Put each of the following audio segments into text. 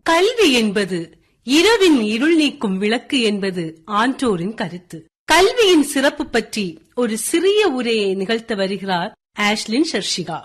கல்வி என்பது இரவின் இருள் நீக்கும் விளக்கு என்பது ஆன்றோரின் கருத்து கல்வியின் சிறப்பு பற்றி ஒரு சிறிய உரையை நிகழ்த்த வருகிறார் ஆஷ்லின் ஷர்ஷிகா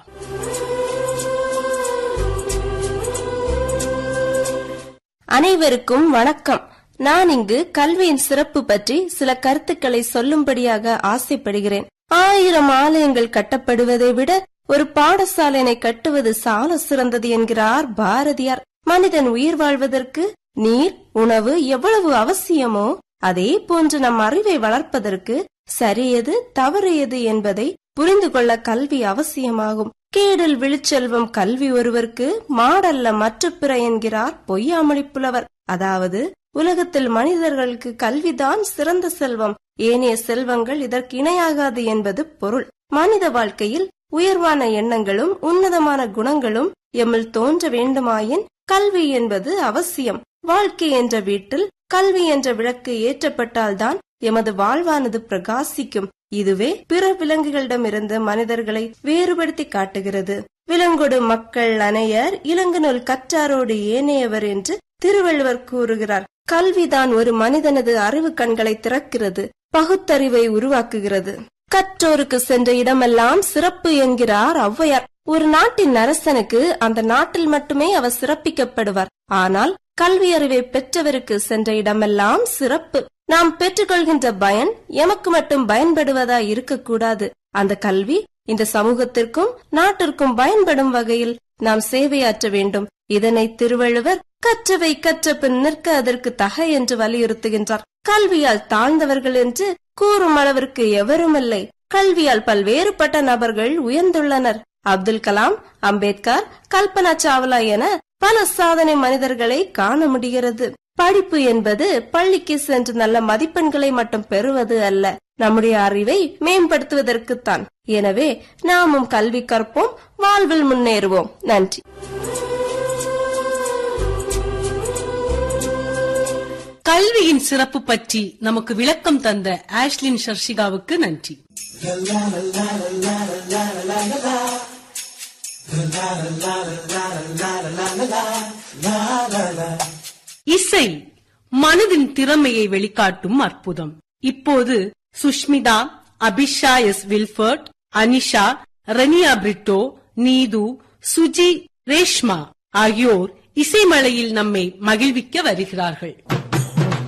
அனைவருக்கும் வணக்கம் நான் இங்கு கல்வியின் சிறப்பு பற்றி சில கருத்துக்களை சொல்லும்படியாக ஆசைப்படுகிறேன் ஆயிரம் ஆலயங்கள் கட்டப்படுவதை விட ஒரு பாடசாலையினை கட்டுவது சால சிறந்தது என்கிறார் பாரதியார் மனிதன் உயிர் வாழ்வதற்கு நீர் உணவு எவ்வளவு அவசியமோ அதே போன்று நம் அறிவை வளர்ப்பதற்கு சரியது தவறு எது என்பதை புரிந்து கொள்ள கல்வி அவசியமாகும் கேடல் விழுச்செல்வம் கல்வி ஒருவருக்கு மாடல்ல மற்ற பிற என்கிறார் பொய்யாமொழி புலவர் அதாவது உலகத்தில் மனிதர்களுக்கு கல்விதான் சிறந்த செல்வம் ஏனைய செல்வங்கள் இதற்கு இணையாகாது என்பது பொருள் மனித வாழ்க்கையில் உயர்வான எண்ணங்களும் உன்னதமான குணங்களும் எம்மில் தோன்ற வேண்டுமாயின் கல்வி என்பது அவசியம் வாழ்க்கை என்ற வீட்டில் கல்வி என்ற விளக்கு ஏற்றப்பட்டால்தான் எமது வாழ்வானது பிரகாசிக்கும் இதுவே பிற விலங்குகளிடமிருந்து மனிதர்களை வேறுபடுத்தி காட்டுகிறது விலங்கொடு மக்கள் அனையர் இளங்குநூல் கற்றாரோடு ஏனையவர் என்று திருவள்ளுவர் கூறுகிறார் கல்விதான் ஒரு மனிதனது அறிவு கண்களை திறக்கிறது பகுத்தறிவை உருவாக்குகிறது கற்றோருக்கு சென்ற இடமெல்லாம் சிறப்பு என்கிறார் ஔவையார் ஒரு நாட்டின் அரசனுக்கு அந்த நாட்டில் மட்டுமே அவர் சிறப்பிக்கப்படுவார் ஆனால் கல்வி அறிவை பெற்றவருக்கு சென்ற இடமெல்லாம் சிறப்பு நாம் பெற்றுக்கொள்கின்ற பயன் எமக்கு மட்டும் பயன்படுவதா இருக்கக்கூடாது அந்த கல்வி இந்த சமூகத்திற்கும் நாட்டிற்கும் பயன்படும் வகையில் நாம் சேவையாற்ற வேண்டும் இதனை திருவள்ளுவர் கற்றவை கற்ற பின் நிற்க அதற்கு தகை என்று வலியுறுத்துகின்றார் கல்வியால் தாழ்ந்தவர்கள் என்று கூறும் அளவிற்கு எவருமில்லை கல்வியால் பல்வேறுபட்ட நபர்கள் உயர்ந்துள்ளனர் அப்துல் கலாம் அம்பேத்கர் கல்பனா சாவ்லா என பல சாதனை மனிதர்களை காண முடிகிறது படிப்பு என்பது பள்ளிக்கு சென்று நல்ல மதிப்பெண்களை மட்டும் பெறுவது அல்ல நம்முடைய அறிவை மேம்படுத்துவதற்குத்தான் எனவே நாமும் கல்வி கற்போம் வாழ்வில் முன்னேறுவோம் நன்றி கல்வியின் சிறப்பு பற்றி நமக்கு விளக்கம் தந்த ஆஷ்லின் ஷர்ஷிகாவுக்கு நன்றி இசை மனதின் திறமையை வெளிக்காட்டும் அற்புதம் இப்போது சுஷ்மிதா அபிஷா எஸ் வில்பர்ட் அனிஷா ரனியா பிரிட்டோ நீது சுஜி ரேஷ்மா ஆகியோர் இசைமலையில் நம்மை மகிழ்விக்க வருகிறார்கள்